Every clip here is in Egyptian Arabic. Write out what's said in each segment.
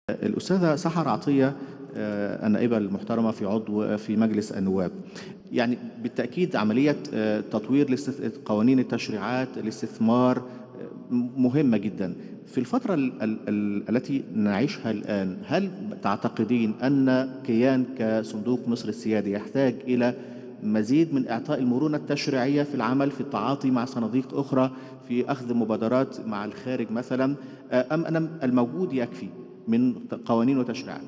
الأستاذة سحر عطية آه، النائبة المحترمة في عضو في مجلس النواب يعني بالتأكيد عملية آه، تطوير الاستث- قوانين التشريعات الاستثمار آه، مهمة جدا في الفترة ال- ال- ال- التي نعيشها الآن هل تعتقدين أن كيان كصندوق مصر السيادي يحتاج إلى مزيد من إعطاء المرونة التشريعية في العمل في التعاطي مع صناديق أخرى في أخذ مبادرات مع الخارج مثلا آه، أم أن الموجود يكفي من قوانين وتشريعات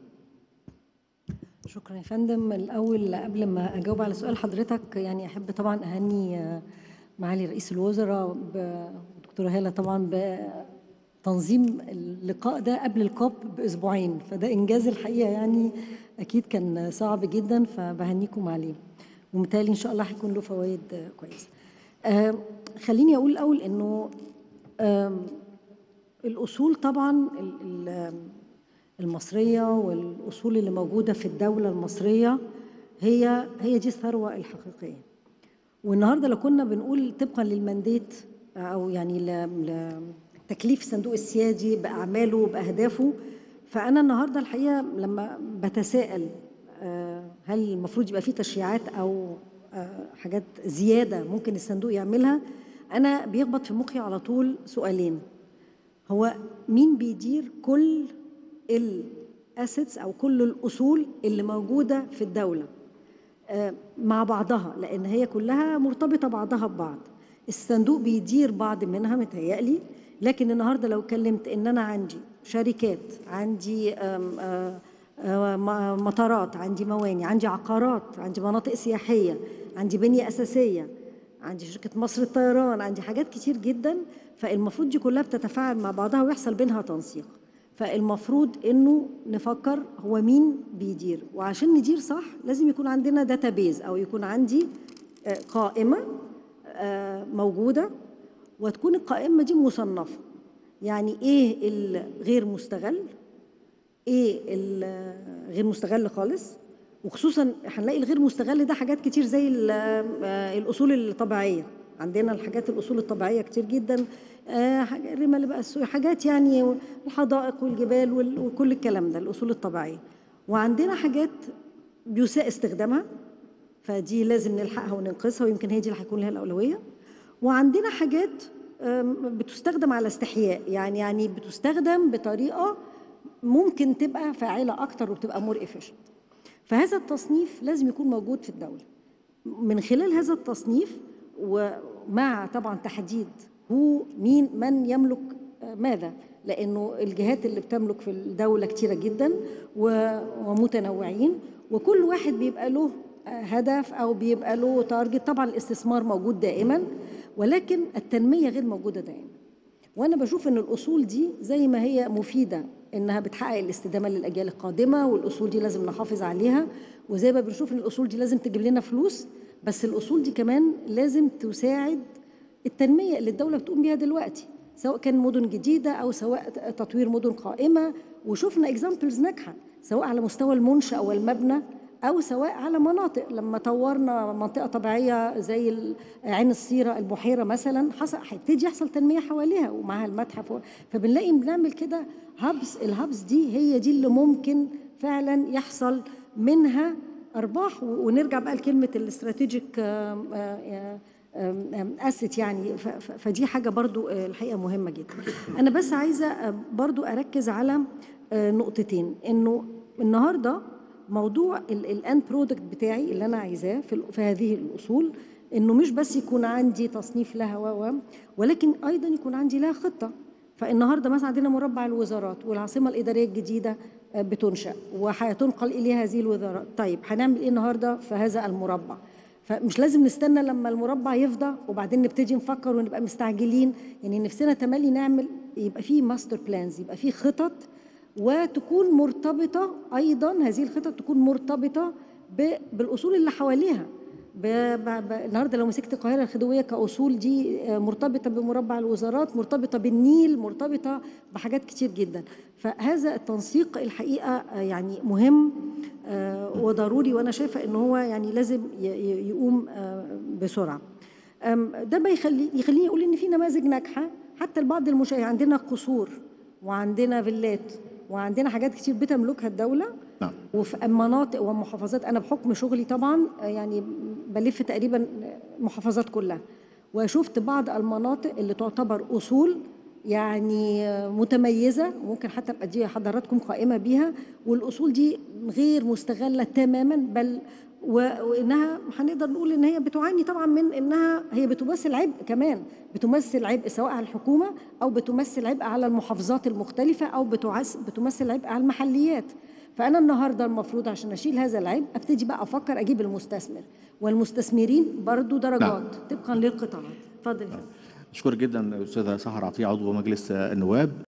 شكرا يا فندم الأول قبل ما أجاوب على سؤال حضرتك يعني أحب طبعا أهني آه، معالي رئيس الوزراء دكتورة هالة طبعا بتنظيم اللقاء ده قبل الكوب بأسبوعين فده إنجاز الحقيقة يعني أكيد كان صعب جدا فبهنيكم عليه ومتهيألي إن شاء الله هيكون له فوائد آه، كويسة آه، خليني أقول الأول إنه آم، الأصول طبعا ال- ال- المصرية والأصول اللي موجودة في الدولة المصرية هي هي دي الثروة الحقيقية والنهارده لو كنا بنقول طبقا للمنديت أو يعني ل- لتكليف الصندوق السيادي بأعماله وبأهدافه فأنا النهارده الحقيقة لما بتساءل آه، هل المفروض يبقى فيه تشريعات أو آه، حاجات زيادة ممكن الصندوق يعملها أنا بيخبط في مخي على طول سؤالين هو مين بيدير كل الاسيتس او كل الاصول اللي موجوده في الدوله آه، مع بعضها لان هي كلها مرتبطه بعضها ببعض الصندوق بيدير بعض منها متهيألي لكن النهارده لو اتكلمت ان انا عندي شركات عندي آم، آه، آه، م- مطارات عندي مواني عندي عقارات عندي مناطق سياحيه عندي بنيه اساسيه عندي شركة مصر الطيران عندي حاجات كتير جدا فالمفروض دي كلها بتتفاعل مع بعضها ويحصل بينها تنسيق فالمفروض انه نفكر هو مين بيدير وعشان ندير صح لازم يكون عندنا داتابيز او يكون عندي آه، قائمة آه، موجودة وتكون القائمة دي مصنفة يعني ايه الغير مستغل ايه الغير مستغل خالص وخصوصا هنلاقي الغير مستغل ده حاجات كتير زي ال- آه، الاصول الطبيعيه عندنا الحاجات الاصول الطبيعيه كتير جدا آه، حاج- الرمال بقى السوق حاجات يعني الحدائق والجبال وال- وكل الكلام ده الاصول الطبيعيه وعندنا حاجات بيساء استخدامها فدي لازم نلحقها وننقذها ويمكن هي دي اللي هيكون لها الاولويه وعندنا حاجات آم، بتستخدم على استحياء يعني يعني بتستخدم بطريقه ممكن تبقى فاعله اكتر وبتبقى مور efficient فهذا التصنيف لازم يكون موجود في الدوله من خلال هذا التصنيف ومع طبعا تحديد هو مين من يملك آه، ماذا لانه الجهات اللي بتملك في الدوله كتيره جدا و- ومتنوعين وكل واحد بيبقى له آه، هدف او بيبقى له تارجت طبعا الاستثمار موجود دائما ولكن التنميه غير موجوده دائما وانا بشوف ان الاصول دي زي ما هي مفيده انها بتحقق الاستدامه للاجيال القادمه والاصول دي لازم نحافظ عليها وزي ما بنشوف ان الاصول دي لازم تجيب لنا فلوس بس الاصول دي كمان لازم تساعد التنميه اللي الدوله بتقوم بيها دلوقتي سواء كان مدن جديده او سواء تطوير مدن قائمه وشفنا اكزامبلز ناجحه سواء على مستوى المنشا او المبنى او سواء على مناطق لما طورنا منطقه طبيعيه زي ال- عين الصيره البحيره مثلا حصل هيبتدي يحصل تنميه حواليها ومعها المتحف و- فبنلاقي بنعمل كده هابس الهابس دي هي دي اللي ممكن فعلا يحصل منها ارباح و- ونرجع بقى لكلمه الاستراتيجيك اسيت يعني ف- ف- فدي حاجه برضو آه، الحقيقه مهمه جدا انا بس عايزه آه، برضو اركز على آه، نقطتين انه النهارده موضوع الان برودكت بتاعي اللي انا عايزاه في, ال- في هذه الاصول انه مش بس يكون عندي تصنيف لها و و ولكن ايضا يكون عندي لها خطه فالنهارده مثلا عندنا مربع الوزارات والعاصمه الاداريه الجديده آه، بتنشا وهتنقل اليها هذه الوزارات طيب هنعمل ايه النهارده في هذا المربع فمش لازم نستنى لما المربع يفضى وبعدين نبتدي نفكر ونبقى مستعجلين يعني نفسنا تملي نعمل يبقى فيه ماستر بلانز يبقى فيه خطط وتكون مرتبطة أيضا هذه الخطط تكون مرتبطة ب- بالأصول اللي حواليها ب... ب... ب... النهارده لو مسكت القاهره الخديويه كاصول دي آه، مرتبطه بمربع الوزارات مرتبطه بالنيل مرتبطه بحاجات كتير جدا فهذا التنسيق الحقيقه آه، يعني مهم آه، وضروري وانا شايفه ان هو يعني لازم ي... ي- يقوم آه، بسرعه أم، ده ما يخلي يخليني اقول ان في نماذج ناجحه حتى البعض المشاهير عندنا قصور وعندنا فيلات وعندنا حاجات كتير بتملكها الدوله نعم وفي مناطق ومحافظات انا بحكم شغلي طبعا آه، يعني بلف تقريبا محافظات كلها وشفت بعض المناطق اللي تعتبر اصول يعني آه، متميزه وممكن حتى ابقى دي حضراتكم قائمه بيها والاصول دي غير مستغله تماما بل و- وانها هنقدر نقول ان هي بتعاني طبعا من انها هي بتمثل عبء كمان بتمثل عبء سواء على الحكومه او بتمثل عبء على المحافظات المختلفه او بتعس- بتمثل عبء على المحليات فانا النهارده المفروض عشان اشيل هذا العبء ابتدي بقى افكر اجيب المستثمر والمستثمرين برضو درجات نعم. طبقا للقطاعات اتفضل يا فندم. أشكر جدا أستاذة سحر عطية عضو مجلس النواب